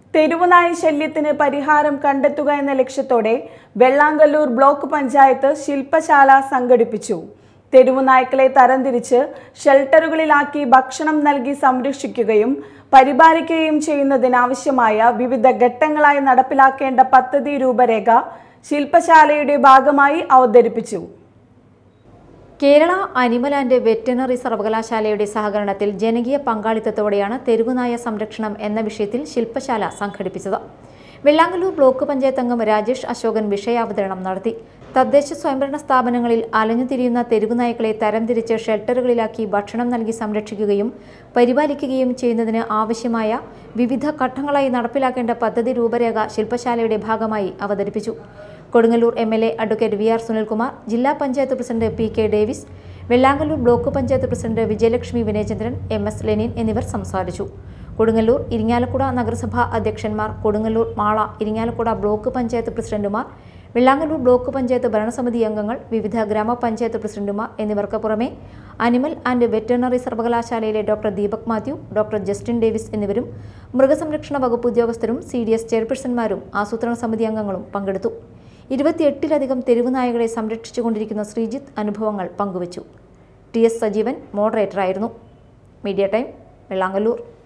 തെരുവുനായ ശല്യത്തിന് പരിഹാരം കണ്ടെത്തുക എന്ന ലക്ഷ്യത്തോടെ വെള്ളാങ്കല്ലൂർ ബ്ലോക്ക് പഞ്ചായത്ത് ശില്പശാല സംഘടിപ്പിച്ചു തെരുവുനായ്ക്കളെ തരംതിരിച്ച് ഷെൽട്ടറുകളിലാക്കി ഭക്ഷണം നൽകി സംരക്ഷിക്കുകയും പരിപാലിക്കുകയും ചെയ്യുന്നതിനാവശ്യമായ വിവിധ ഘട്ടങ്ങളായി നടപ്പിലാക്കേണ്ട പദ്ധതി രൂപരേഖ ശില്പശാലയുടെ ഭാഗമായി അവതരിപ്പിച്ചു കേരള അനിമൽ ആൻഡ് വെറ്ററിനറി സർവകലാശാലയുടെ സഹകരണത്തിൽ ജനകീയ പങ്കാളിത്തത്തോടെയാണ് തെരുവുനായ സംരക്ഷണം എന്ന വിഷയത്തിൽ ശില്പശാല സംഘടിപ്പിച്ചത് വെള്ളാങ്കല്ലൂർ ബ്ലോക്ക് പഞ്ചായത്ത് അംഗം രാജേഷ് അശോകൻ വിഷയാവതരണം നടത്തി തദ്ദേശ സ്വയംഭരണ സ്ഥാപനങ്ങളിൽ അലഞ്ഞുതിരിയുന്ന തെരുവുനായ്ക്കളെ തരംതിരിച്ച് ഷെൽട്ടറുകളിലാക്കി ഭക്ഷണം നൽകി സംരക്ഷിക്കുകയും പരിപാലിക്കുകയും ചെയ്യുന്നതിന് ആവശ്യമായ വിവിധ ഘട്ടങ്ങളായി നടപ്പിലാക്കേണ്ട പദ്ധതി രൂപരേഖ ശില്പശാലയുടെ ഭാഗമായി അവതരിപ്പിച്ചു Kodungallur M L A advocate V R Sunilkumar ജില്ലാ panchayat president P K Davis Vellangallur block panchayat president Vijayalakshmi Vinayachandran M S Lenin എന്നിവർ സംസാരിച്ചു കൊടുങ്ങല്ലൂർ ഇരിങ്ങാലക്കുട നഗരസഭാ അധ്യക്ഷന്മാർ കൊടുങ്ങല്ലൂർ മാള ഇരിങ്ങാലക്കുട ബ്ലോക്ക് പഞ്ചായത്ത് പ്രസിഡന്റുമാർ വെള്ളാങ്കല്ലൂർ ബ്ലോക്ക് പഞ്ചായത്ത് ഭരണസമിതി അംഗങ്ങൾ വിവിധ ഗ്രാമപഞ്ചായത്ത് പ്രസിഡന്റുമാർ എന്നിവർക്ക് പുറമെ അനിമൽ ആൻഡ് വെറ്ററിനറി സർവകലാശാലയിലെ doctor Deepak Mathew doctor Justin Davis എന്നിവരും മൃഗസംരക്ഷണ വകുപ്പ് ഉദ്യോഗസ്ഥരും സി ഡി എസ് ചെയർപേഴ്സൺമാരും ആസൂത്രണ സമിതി അംഗങ്ങളും പങ്കെടുത്തു ഇരുപത്തിയെട്ടിലധികം തെരുവുനായകളെ സംരക്ഷിച്ചുകൊണ്ടിരിക്കുന്ന ശ്രീജിത്ത് അനുഭവങ്ങൾ പങ്കുവച്ചു ടി എസ് സജീവൻ മോഡറേറ്ററായിരുന്നു മീഡിയ ടൈം വെള്ളാങ്കല്ലൂർ